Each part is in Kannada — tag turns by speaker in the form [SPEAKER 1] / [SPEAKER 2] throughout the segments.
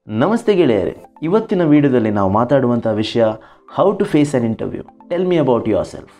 [SPEAKER 1] ನಮಸ್ತೆ ಗೆಳೆಯರೆ ಇವತ್ತಿನ ವಿಡಿಯೋದಲ್ಲಿ ನಾವು ಮಾತಾಡುವಂಥ ವಿಷಯ how to face an interview tell me about yourself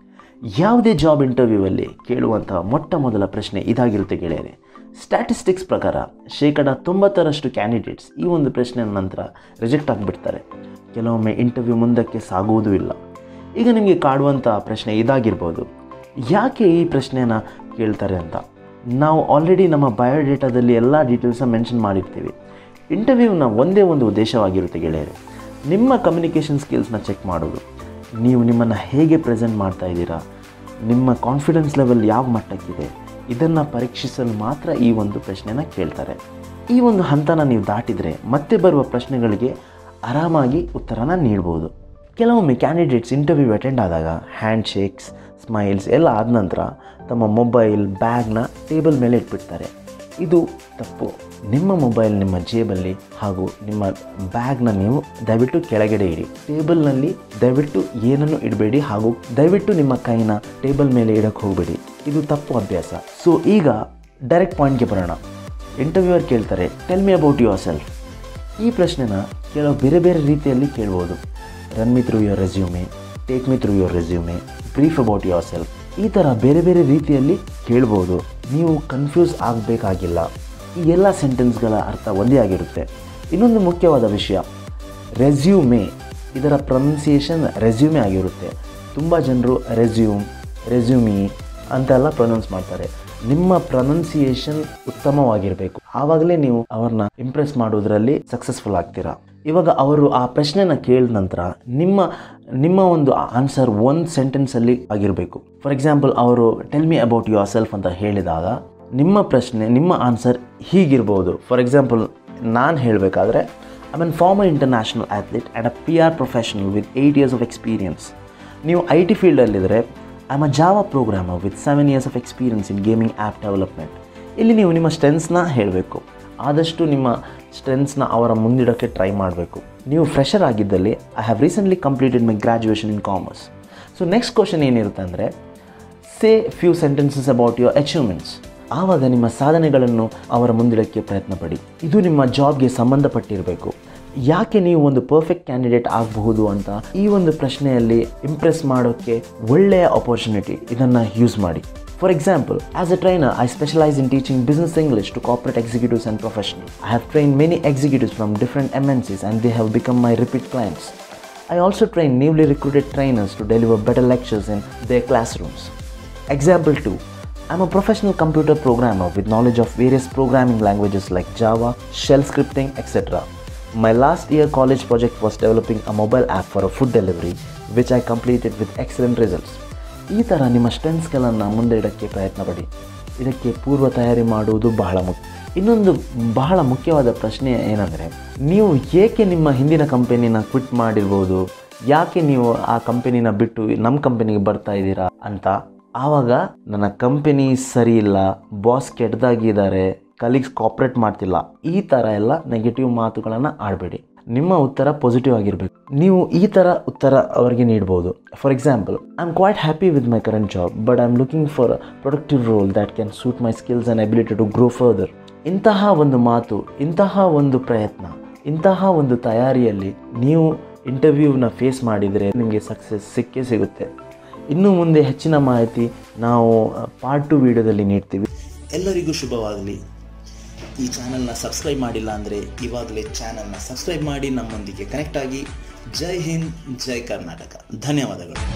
[SPEAKER 1] ಯಾವುದೇ ಜಾಬ್ ಇಂಟರ್ವ್ಯೂವಲ್ಲಿ ಕೇಳುವಂಥ ಮೊಟ್ಟ ಮೊದಲ ಪ್ರಶ್ನೆ ಇದಾಗಿರುತ್ತೆ ಗೆಳೆಯರೆ ಸ್ಟ್ಯಾಟಿಸ್ಟಿಕ್ಸ್ ಪ್ರಕಾರ ಶೇಕಡ ತೊಂಬತ್ತರಷ್ಟು ಕ್ಯಾಂಡಿಡೇಟ್ಸ್ ಈ ಒಂದು ಪ್ರಶ್ನೆ ನಂತರ ರಿಜೆಕ್ಟ್ ಆಗಿಬಿಡ್ತಾರೆ ಕೆಲವೊಮ್ಮೆ ಇಂಟರ್ವ್ಯೂ ಮುಂದಕ್ಕೆ ಸಾಗುವುದೂ ಇಲ್ಲ ಈಗ ನಿಮಗೆ ಕಾಡುವಂಥ ಪ್ರಶ್ನೆ ಇದಾಗಿರ್ಬೋದು ಯಾಕೆ ಈ ಪ್ರಶ್ನೆನ ಕೇಳ್ತಾರೆ ಅಂತ ನಾವು ಆಲ್ರೆಡಿ ನಮ್ಮ ಬಯೋಡೇಟಾದಲ್ಲಿ ಎಲ್ಲ ಡೀಟೇಲ್ಸ್ನ ಮೆನ್ಷನ್ ಮಾಡಿರ್ತೀವಿ ಇಂಟರ್ವ್ಯೂನ ಒಂದೇ ಒಂದು ಉದ್ದೇಶವಾಗಿರುತ್ತೆ ಗೆಳೆಯರೆ ನಿಮ್ಮ ಕಮ್ಯುನಿಕೇಷನ್ ಸ್ಕಿಲ್ಸ್ನ ಚೆಕ್ ಮಾಡೋದು ನೀವು ನಿಮ್ಮನ್ನು ಹೇಗೆ ಪ್ರೆಸೆಂಟ್ ಮಾಡ್ತಾ ಇದ್ದೀರಾ ನಿಮ್ಮ ಕಾನ್ಫಿಡೆನ್ಸ್ ಲೆವೆಲ್ ಯಾವ ಮಟ್ಟಕ್ಕಿದೆ ಇದನ್ನು ಪರೀಕ್ಷಿಸಲು ಮಾತ್ರ ಈ ಒಂದು ಪ್ರಶ್ನೆನ ಕೇಳ್ತಾರೆ ಈ ಒಂದು ಹಂತನ ನೀವು ದಾಟಿದರೆ ಮತ್ತೆ ಬರುವ ಪ್ರಶ್ನೆಗಳಿಗೆ ಆರಾಮಾಗಿ ಉತ್ತರನ ನೀಡ್ಬೋದು ಕೆಲವೊಮ್ಮೆ ಕ್ಯಾಂಡಿಡೇಟ್ಸ್ ಇಂಟರ್ವ್ಯೂ ಅಟೆಂಡ್ ಆದಾಗ ಹ್ಯಾಂಡ್ ಶೇಕ್ಸ್ ಸ್ಮೈಲ್ಸ್ ಎಲ್ಲ ಆದ ನಂತರ ತಮ್ಮ ಮೊಬೈಲ್ ಬ್ಯಾಗ್ನ ಟೇಬಲ್ ಮೇಲೆ ಇಟ್ಬಿಡ್ತಾರೆ ಇದು ತಪ್ಪು ನಿಮ್ಮ ಮೊಬೈಲ್ ನಿಮ್ಮ ಜೇಬಲ್ಲಿ ಹಾಗೂ ನಿಮ್ಮ ಬ್ಯಾಗ್ನ ನೀವು ದಯವಿಟ್ಟು ಕೆಳಗಡೆ ಇಡಿ ಟೇಬಲ್ನಲ್ಲಿ ದಯವಿಟ್ಟು ಏನನ್ನು ಇಡಬೇಡಿ ಹಾಗೂ ದಯವಿಟ್ಟು ನಿಮ್ಮ ಕೈನ ಟೇಬಲ್ ಮೇಲೆ ಇಡಕ್ಕೆ ಹೋಗಬೇಡಿ ಇದು ತಪ್ಪು ಅಭ್ಯಾಸ ಸೊ ಈಗ ಡೈರೆಕ್ಟ್ ಪಾಯಿಂಟ್ಗೆ ಬರೋಣ ಇಂಟರ್ವ್ಯೂವರ್ ಕೇಳ್ತಾರೆ tell me about yourself ಈ ಪ್ರಶ್ನೆನ ಕೆಲವು ಬೇರೆ ಬೇರೆ ರೀತಿಯಲ್ಲಿ ಕೇಳ್ಬೋದು run me through your resume take me through your resume brief about yourself ಈ ಥರ ಬೇರೆ ಬೇರೆ ರೀತಿಯಲ್ಲಿ ಕೇಳ್ಬೋದು ನೀವು ಕನ್ಫ್ಯೂಸ್ ಆಗಬೇಕಾಗಿಲ್ಲ ಈ ಎಲ್ಲ ಸೆಂಟೆನ್ಸ್ಗಳ ಅರ್ಥ ಒಂದೇ ಆಗಿರುತ್ತೆ ಇನ್ನೊಂದು ಮುಖ್ಯವಾದ ವಿಷಯ ರೆಸ್ಯೂಮೆ ಇದರ ಪ್ರೊನೌನ್ಸಿಯೇಷನ್ ರೆಸ್ಯೂಮೆ ಆಗಿರುತ್ತೆ ತುಂಬ ಜನರು ರೆಸ್ಯೂಮ್ ರೆಸ್ಯೂಮಿ ಅಂತೆಲ್ಲ ಪ್ರೊನೌನ್ಸ್ ಮಾಡ್ತಾರೆ ನಿಮ್ಮ ಪ್ರೊನೌನ್ಸಿಯೇಷನ್ ಉತ್ತಮವಾಗಿರಬೇಕು ಆವಾಗಲೇ ನೀವು ಅವ್ರನ್ನ ಇಂಪ್ರೆಸ್ ಮಾಡೋದ್ರಲ್ಲಿ ಸಕ್ಸಸ್ಫುಲ್ ಆಗ್ತೀರಾ ಇವಾಗ ಅವರು ಆ ಪ್ರಶ್ನೆನ ಕೇಳಿದ ನಂತರ ನಿಮ್ಮ ನಿಮ್ಮ ಒಂದು ಆನ್ಸರ್ ಒಂದು ಸೆಂಟೆನ್ಸಲ್ಲಿ ಆಗಿರಬೇಕು ಫಾರ್ ಎಕ್ಸಾಂಪಲ್ ಅವರು tell me about yourself ಅಂತ ಹೇಳಿದಾಗ ನಿಮ್ಮ ಪ್ರಶ್ನೆ ನಿಮ್ಮ ಆನ್ಸರ್ ಹೀಗಿರ್ಬೋದು ಫಾರ್ ಎಕ್ಸಾಂಪಲ್ ನಾನು ಹೇಳಬೇಕಾದ್ರೆ I mean former international athlete and a P R professional with eight years of experience ನೀವು ಐ ಟಿ ಫೀಲ್ಡಲ್ಲಿದ್ದರೆ I am a Java programmer with seven years of experience in gaming app development ಇಲ್ಲಿ ನೀವು ನಿಮ್ಮ ಸ್ಟ್ರೆಂತ್ಸ್ನ ಹೇಳಬೇಕು ಆದಷ್ಟು ನಿಮ್ಮ ಸ್ಟ್ರೆಂತ್ಸ್ನ ಅವರ ಮುಂದಿಡೋಕ್ಕೆ ಟ್ರೈ ಮಾಡಬೇಕು ನೀವು ಫ್ರೆಷರ್ ಆಗಿದ್ದಲ್ಲಿ I have recently completed my graduation in commerce so next question ಏನಿರುತ್ತೆ ಅಂದರೆ say few sentences about your achievements ಆವಾಗ ನಿಮ್ಮ ಸಾಧನೆಗಳನ್ನು ಅವರ ಮುಂದಿಡಕ್ಕೆ ಪ್ರಯತ್ನ ಪಡಿ ಇದು ನಿಮ್ಮ ಜಾಬ್ಗೆ ಸಂಬಂಧಪಟ್ಟಿರಬೇಕು ಯಾಕೆ ನೀವು ಒಂದು ಪರ್ಫೆಕ್ಟ್ ಕ್ಯಾಂಡಿಡೇಟ್ ಆಗಬಹುದು ಅಂತ ಈ ಒಂದು ಪ್ರಶ್ನೆಯಲ್ಲಿ ಇಂಪ್ರೆಸ್ ಮಾಡೋಕ್ಕೆ ಒಳ್ಳೆಯ ಆಪರ್ಚುನಿಟಿ ಇದನ್ನು ಯೂಸ್ ಮಾಡಿ for example as a trainer I specialise in teaching business English to corporate executives and professional I have train many executives from different M N Cs and they have become my repeat clients I also train newly recruited trainers to deliver better lectures in their classrooms. Example 2 I'm a professional computer programmer with knowledge of various programming languages like Java, shell scripting, etc. My last year college project was developing a mobile app for a food delivery, which I completed with excellent results. ಈ ಥರ ನಿಮ್ಮ ಸ್ಟ್ರೆಂತ್ಸ್ಗಳನ್ನು ಮುಂದೆ ಇಡೋಕ್ಕೆ ಪ್ರಯತ್ನ ಪಡಿ ಇದಕ್ಕೆ ಪೂರ್ವ ತಯಾರಿ ಮಾಡುವುದು ಬಹಳ ಮುಖ್ಯ ಇನ್ನೊಂದು ಬಹಳ ಮುಖ್ಯವಾದ ಪ್ರಶ್ನೆ ಏನಂದರೆ ನೀವು ಏಕೆ ನಿಮ್ಮ ಹಿಂದಿನ ಕಂಪನಿನ ಕ್ವಿಟ್ ಮಾಡಿರ್ಬೋದು ಯಾಕೆ ನೀವು ಆ ಕಂಪನಿನ ಬಿಟ್ಟು ನಮ್ಮ ಕಂಪನಿಗೆ ಬರ್ತಾ ಇದ್ದೀರಾ ಅಂತ ಆವಾಗ ನನ್ನ ಕಂಪನಿ ಸರಿ ಇಲ್ಲ ಬಾಸ್ ಕೆಟ್ಟದಾಗಿದ್ದಾರೆ ಕಲೀಗ್ಸ್ ಕಾಪ್ರೇಟ್ ಮಾಡ್ತಿಲ್ಲ ಈ ಥರ ಎಲ್ಲ ನೆಗೆಟಿವ್ ಮಾತುಗಳನ್ನು ಆಡಬೇಡಿ ನಿಮ್ಮ ಉತ್ತರ ಪಾಸಿಟಿವ್ ಆಗಿರಬೇಕು ನೀವು ಈ ಥರ ಉತ್ತರ ಅವರಿಗೆ ನೀಡ್ಬೋದು for example I am quite happy with my current job but I am looking for productive role that can suit my skills and ability to grow further ಇಂತಹ ಒಂದು ಮಾತು ಇಂತಹ ಒಂದು ಪ್ರಯತ್ನ ಇಂತಹ ಒಂದು ತಯಾರಿಯಲ್ಲಿ ನೀವು ಇಂಟರ್ವ್ಯೂನ ಫೇಸ್ ಮಾಡಿದರೆ ನಿಮಗೆ ಸಕ್ಸಸ್ ಸಿಕ್ಕೇ ಸಿಗುತ್ತೆ ಇನ್ನು ಮುಂದೆ ಹೆಚ್ಚಿನ ಮಾಹಿತಿ ನಾವು ಪಾರ್ಟ್ ಟು ವಿಡಿಯೋದಲ್ಲಿ ನೀಡ್ತೀವಿ
[SPEAKER 2] ಎಲ್ಲರಿಗೂ ಶುಭವಾಗಲಿ ಈ ಚಾನಲ್ನ ಸಬ್ಸ್ಕ್ರೈಬ್ ಮಾಡಿಲ್ಲ ಅಂದರೆ ಇವಾಗಲೇ ಚಾನಲ್ನ ಸಬ್ಸ್ಕ್ರೈಬ್ ಮಾಡಿ ನಮ್ಮೊಂದಿಗೆ ಕನೆಕ್ಟ್ ಆಗಿ ಜೈ ಹಿಂದ್ ಜೈ ಕರ್ನಾಟಕ ಧನ್ಯವಾದಗಳು